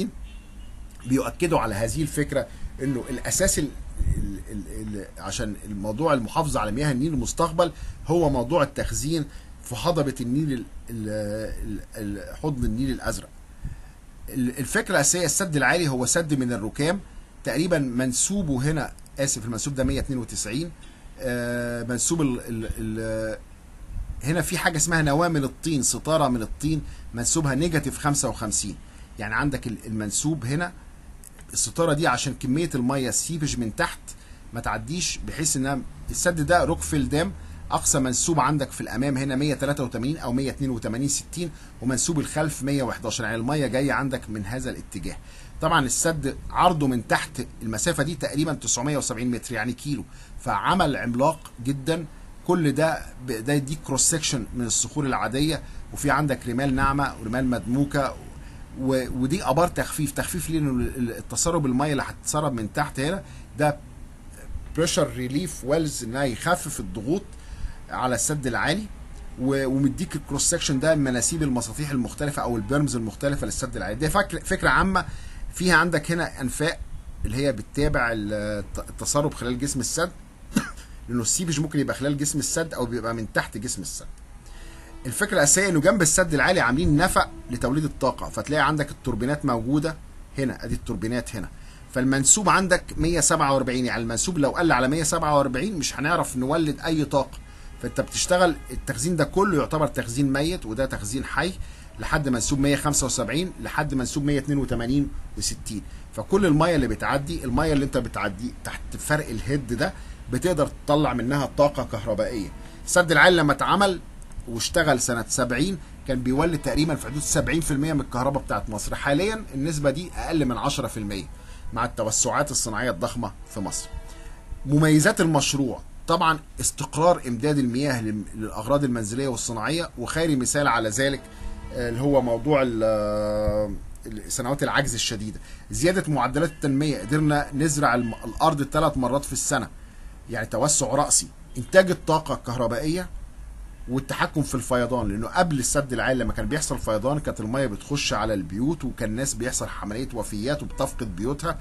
بيؤكدوا على هذه الفكره انه الاساس ال ال ال عشان الموضوع المحافظه على مياه النيل المستقبل هو موضوع التخزين في هضبه النيل حضن النيل الازرق الفكره الاساسيه السد العالي هو سد من الركام تقريبا منسوبه هنا اسف المنسوب ده 192 منسوب ال ال ال هنا في حاجه اسمها نواه من الطين ستاره من الطين منسوبها نيجاتيف 55 يعني عندك المنسوب هنا الستاره دي عشان كميه الميه السيبج من تحت ما تعديش بحيث انها السد ده روكفيل دام اقصى منسوب عندك في الامام هنا 183 او 182 60 ومنسوب الخلف 111 يعني الميه جايه عندك من هذا الاتجاه طبعا السد عرضه من تحت المسافه دي تقريبا 970 متر يعني كيلو فعمل عملاق جدا كل ده ده يديك كروس سكشن من الصخور العاديه وفي عندك رمال ناعمه ورمال مدموكه ودي ابار تخفيف تخفيف ليه انه التسرب الميه اللي هتتسرب من تحت هنا ده بريشر ريليف ويلز انها يخفف الضغوط على السد العالي ومديك الكروس سكشن ده مناسيب المساطيح المختلفه او البيرمز المختلفه للسد العالي دي فكره عامه فيها عندك هنا انفاق اللي هي بتتابع التسرب خلال جسم السد لانه السيبج ممكن يبقى خلال جسم السد او بيبقى من تحت جسم السد الفكره الاساسيه انه جنب السد العالي عاملين نفق لتوليد الطاقه فتلاقي عندك التوربينات موجوده هنا ادي التوربينات هنا فالمنسوب عندك 147 يعني المنسوب لو قل على 147 مش هنعرف نولد اي طاقه فانت بتشتغل التخزين ده كله يعتبر تخزين ميت وده تخزين حي لحد منسوب 175 لحد منسوب 182 و60 فكل الميه اللي بتعدي الميه اللي انت بتعدي تحت فرق الهيد ده بتقدر تطلع منها طاقه كهربائيه السد العالي لما اتعمل واشتغل سنه 70 كان بيولد تقريبا في حدود 70% من الكهرباء بتاعت مصر حاليا النسبه دي اقل من 10% مع التوسعات الصناعيه الضخمه في مصر مميزات المشروع طبعا استقرار امداد المياه لل- للاغراض المنزليه والصناعيه وخير مثال على ذلك آه، اللي هو موضوع ال- آه، سنوات العجز الشديده زياده معدلات التنميه قدرنا نزرع الم- الارض ثلاث مرات في السنه يعني توسع راسي انتاج الطاقه الكهربائيه والتحكم في الفيضان لانه قبل السد العالي لما كان بيحصل فيضان كانت الميه بتخش على البيوت وكان الناس بيحصل عمليه وفيات وبتفقد بيوتها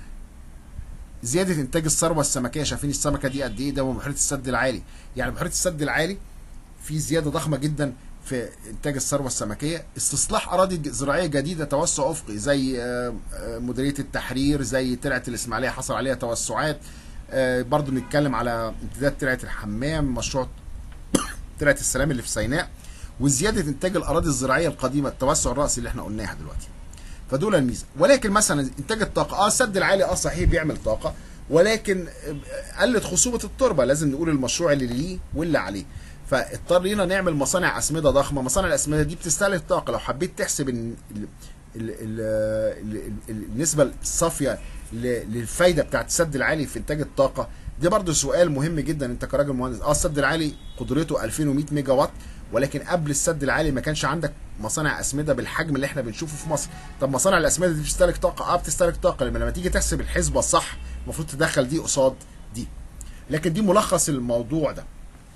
زياده انتاج الثروه السمكيه شايفين السمكه دي قد ايه ده من بحيره السد العالي يعني بحيره السد العالي في زياده ضخمه جدا في انتاج الثروه السمكيه استصلاح اراضي زراعيه جديده توسع افقي زي آه، آه، مديريه التحرير زي ترعه الاسماعيليه حصل عليها توسعات آه، برضو نتكلم على امتداد ترعه الحمام مشروع ترعه السلام اللي في سيناء وزياده انتاج الاراضي الزراعيه القديمه التوسع الراسي اللي احنا قلناها دلوقتي فدول الميزه ولكن مثلا انتاج الطاقه اه السد العالي اه صحيح بيعمل طاقه ولكن آه، قلت خصوبه التربه لازم نقول المشروع اللي ليه واللي عليه فاضطرينا نعمل مصانع اسمده ضخمه مصانع الاسمده دي بتستهلك طاقه لو حبيت تحسب ال- ال- ال- ال- ال- ال- النسبه الصافيه ل- للفايده بتاعت السد العالي في انتاج الطاقه ده برضو سؤال مهم جدا انت كراجل مهندس اه السد العالي قدرته 2100 ميجا وات ولكن قبل السد العالي ما كانش عندك مصانع اسمده بالحجم اللي احنا بنشوفه في مصر طب مصانع الاسمده دي بتستهلك طاقه اه بتستهلك طاقه لما لما تيجي تحسب الحسبه الصح المفروض تدخل دي قصاد دي لكن دي ملخص الموضوع ده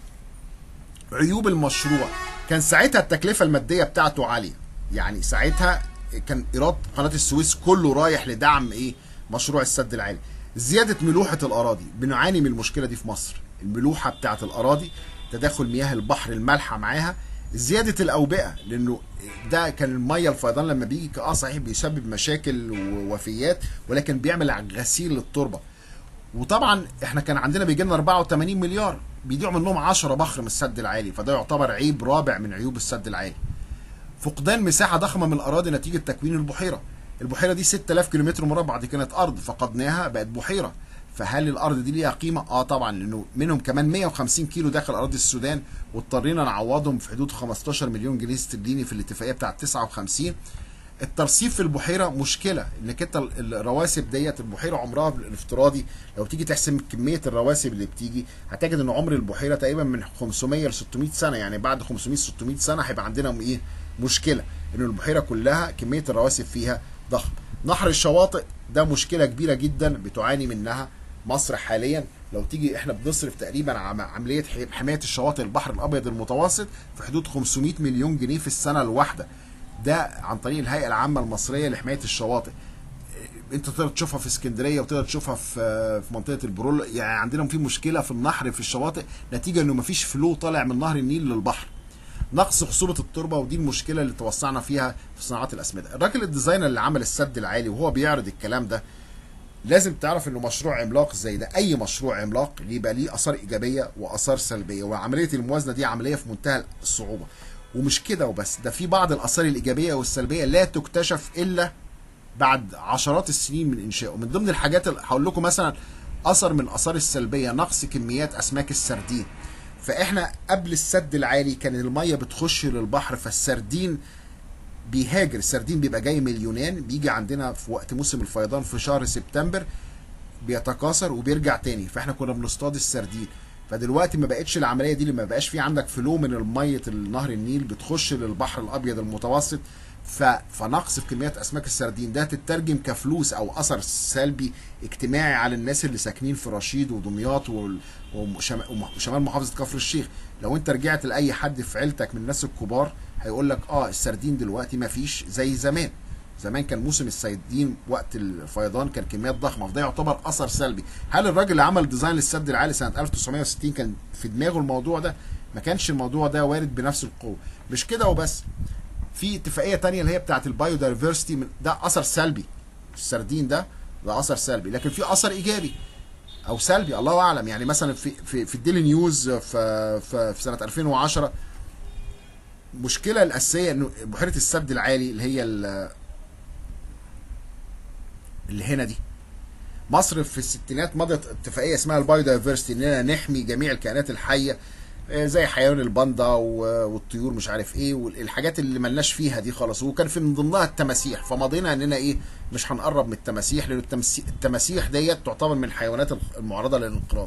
عيوب المشروع كان ساعتها التكلفه الماديه بتاعته عاليه يعني ساعتها كان ايراد قناه السويس كله رايح لدعم ايه مشروع السد العالي زياده ملوحه الاراضي بنعاني من المشكله دي في مصر الملوحه بتاعه الاراضي تداخل مياه البحر المالحه معاها زياده الاوبئه لانه ده كان الميه الفيضان لما بيجي اه صحيح بيسبب مشاكل ووفيات ولكن بيعمل غسيل للتربه وطبعا احنا كان عندنا بيجي لنا 84 مليار بيضيعوا منهم 10 بخر من السد العالي فده يعتبر عيب رابع من عيوب السد العالي فقدان مساحه ضخمه من الاراضي نتيجه تكوين البحيره البحيره دي 6000 كيلومتر مربع دي كانت ارض فقدناها بقت بحيره فهل الارض دي ليها قيمه اه طبعا لانه منهم كمان 150 كيلو داخل اراضي السودان واضطرينا نعوضهم في حدود 15 مليون جنيه استرليني في الاتفاقيه بتاعه 59 الترسيب في البحيره مشكله انك انت ال- الرواسب ديت البحيره عمرها الافتراضي لو تيجي تحسب كميه الرواسب اللي بتيجي هتجد ان عمر البحيره تقريبا من 500 ل 600 سنه يعني بعد 500 600 سنه هيبقى عندنا ايه مشكله ان البحيره كلها كميه الرواسب فيها ضخم نحر الشواطئ ده مشكله كبيره جدا بتعاني منها مصر حاليا لو تيجي احنا بنصرف تقريبا على عمليه حمايه الشواطئ البحر الابيض المتوسط في حدود 500 مليون جنيه في السنه الواحده ده عن طريق الهيئه العامه المصريه لحمايه الشواطئ انت تقدر تشوفها في اسكندريه وتقدر تشوفها في في منطقه البرول يعني عندنا في مشكله في النحر في الشواطئ نتيجه انه مفيش فلو طالع من نهر النيل للبحر نقص خصوبه التربه ودي المشكله اللي توسعنا فيها في صناعات الاسمده الراجل الديزاينر اللي عمل السد العالي وهو بيعرض الكلام ده لازم تعرف انه مشروع عملاق زي ده اي مشروع عملاق يبقى ليه اثار ايجابيه واثار سلبيه وعمليه الموازنه دي عمليه في منتهى الصعوبه ومش كده وبس ده في بعض الاثار الايجابيه والسلبيه لا تكتشف الا بعد عشرات السنين من انشائه من ضمن الحاجات اللي هقول لكم مثلا اثر من الاثار السلبيه نقص كميات اسماك السردين فاحنا قبل السد العالي كان الميه بتخش للبحر فالسردين بيهاجر السردين بيبقى جاي من اليونان بيجي عندنا في وقت موسم الفيضان في شهر سبتمبر بيتكاثر وبيرجع تاني فاحنا كنا بنصطاد السردين فدلوقتي ما بقتش العمليه دي لما بقاش في عندك فلو من الميه النهر النيل بتخش للبحر الابيض المتوسط ف... فنقص في كميات اسماك السردين ده تترجم كفلوس او اثر سلبي اجتماعي على الناس اللي ساكنين في رشيد ودمياط وال... وشم... وشمال محافظه كفر الشيخ لو انت رجعت لاي حد في عيلتك من الناس الكبار هيقول لك اه السردين دلوقتي ما فيش زي زمان زمان كان موسم الصيادين وقت الفيضان كان كميات ضخمه فده يعتبر اثر سلبي هل الراجل اللي عمل ديزاين للسد العالي سنه 1960 كان في دماغه الموضوع ده ما كانش الموضوع ده وارد بنفس القوه مش كده وبس في اتفاقيه تانية اللي هي بتاعه البايودايفرستي ده اثر سلبي السردين ده ده اثر سلبي لكن في اثر ايجابي او سلبي الله اعلم يعني مثلا في في في الديلي نيوز في في, في سنه 2010 المشكله الاساسيه انه بحيره السد العالي اللي هي اللي هنا دي مصر في الستينات مضت اتفاقيه اسمها البايودايفرستي اننا نحمي جميع الكائنات الحيه زي حيوان الباندا والطيور مش عارف ايه والحاجات اللي ملناش فيها دي خالص وكان في من ضمنها التماسيح فمضينا اننا ايه مش هنقرب من التماسيح لان التماسيح ديت تعتبر من الحيوانات المعرضه للانقراض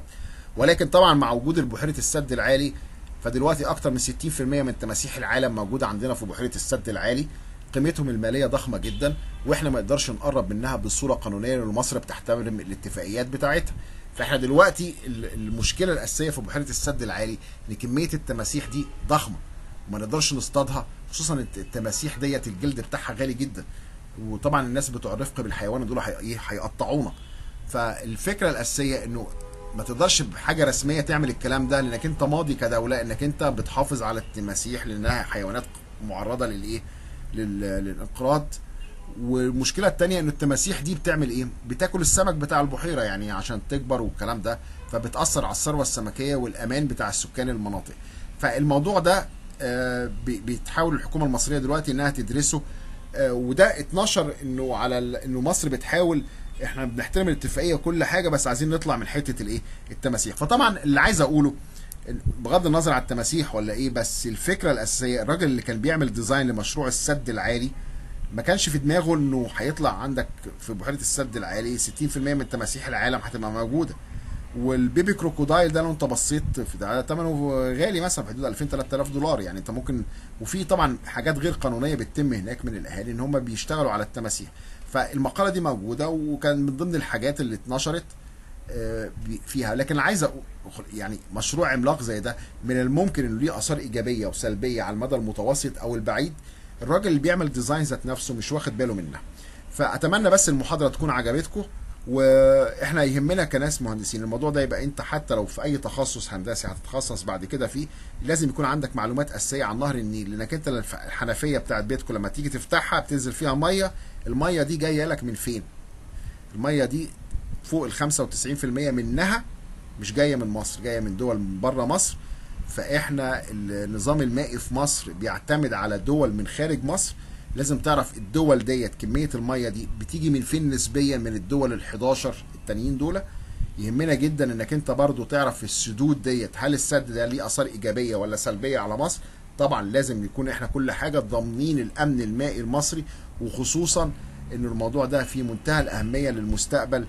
ولكن طبعا مع وجود بحيره السد العالي فدلوقتي اكتر من 60% من تماسيح العالم موجوده عندنا في بحيره السد العالي قيمتهم الماليه ضخمه جدا واحنا ما نقدرش نقرب منها بصوره قانونيه لان مصر بتحترم الاتفاقيات بتاعتها فاحنا دلوقتي ال- المشكله الاساسيه في بحيره السد العالي ان كميه التماسيح دي ضخمه وما نقدرش نصطادها خصوصا الت- التماسيح ديت الجلد بتاعها غالي جدا وطبعا الناس بتوع الرفق بالحيوان دول هي- إيه، هيقطعونا فالفكره الاساسيه انه ما تقدرش بحاجه رسميه تعمل الكلام ده لانك انت ماضي كدوله انك انت بتحافظ على التماسيح لانها حيوانات معرضه للايه لل- للانقراض والمشكله التانية ان التماسيح دي بتعمل ايه بتاكل السمك بتاع البحيره يعني عشان تكبر والكلام ده فبتاثر على الثروه السمكيه والامان بتاع السكان المناطق فالموضوع ده آه، بي- بتحاول الحكومه المصريه دلوقتي انها تدرسه آه، وده اتنشر انه على ال- انه مصر بتحاول احنا بنحترم الاتفاقيه وكل حاجه بس عايزين نطلع من حته الايه التماسيح فطبعا اللي عايز اقوله بغض النظر عن التماسيح ولا ايه بس الفكره الاساسيه الراجل اللي كان بيعمل ديزاين لمشروع السد العالي ما كانش في دماغه انه هيطلع عندك في بحيره السد العالي 60% من تماسيح العالم هتبقى موجوده والبيبي كروكودايل ده لو انت بصيت في ده ثمنه غالي مثلا في حدود 2000 3000 دولار يعني انت ممكن وفي طبعا حاجات غير قانونيه بتتم هناك من الاهالي ان هم بيشتغلوا على التماسيح فالمقاله دي موجوده وكان من ضمن الحاجات اللي اتنشرت آه، بي- فيها لكن عايز أقول يعني مشروع عملاق زي ده من الممكن انه ليه اثار ايجابيه وسلبيه على المدى المتوسط او البعيد الراجل اللي بيعمل ديزاين ذات نفسه مش واخد باله منها فاتمنى بس المحاضره تكون عجبتكم واحنا يهمنا كناس مهندسين الموضوع ده يبقى انت حتى لو في اي تخصص هندسي هتتخصص بعد كده فيه لازم يكون عندك معلومات اساسيه عن نهر النيل لانك انت الف- الحنفيه بتاعت بيتكم لما تيجي تفتحها بتنزل فيها ميه الميه دي جايه لك من فين الميه دي فوق ال 95% منها مش جايه من مصر جايه من دول من بره مصر فاحنا النظام المائي في مصر بيعتمد على دول من خارج مصر لازم تعرف الدول ديت كميه الميه دي بتيجي من فين نسبيا من الدول ال 11 التانيين دول يهمنا جدا انك انت برضو تعرف السدود ديت هل السد ده ليه اثار ايجابيه ولا سلبيه على مصر طبعا لازم يكون احنا كل حاجه ضامنين الامن المائي المصري وخصوصا ان الموضوع ده في منتهى الاهميه للمستقبل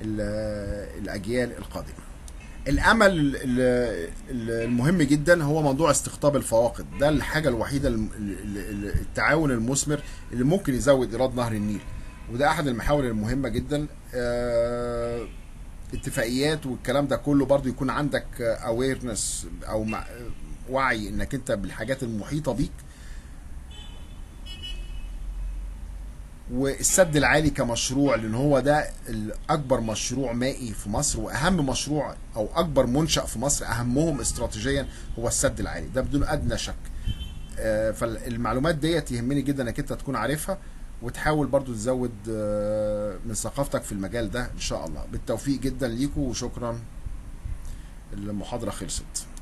ال- الاجيال القادمه الامل ال- ال- ال- المهم جدا هو موضوع استقطاب الفواقد ده الحاجه الوحيده الم- ال- ال- التعاون المثمر اللي ممكن يزود ايراد نهر النيل وده احد المحاور المهمه جدا آه، اتفاقيات والكلام ده كله برضو يكون عندك اويرنس او مع- وعي انك انت بالحاجات المحيطه بيك والسد العالي كمشروع لان هو ده الاكبر مشروع مائي في مصر واهم مشروع او اكبر منشا في مصر اهمهم استراتيجيا هو السد العالي ده بدون ادنى شك آه، فالمعلومات ديت يهمني جدا انك انت تكون عارفها وتحاول برضو تزود آه، من ثقافتك في المجال ده ان شاء الله بالتوفيق جدا ليكم وشكرا المحاضره خلصت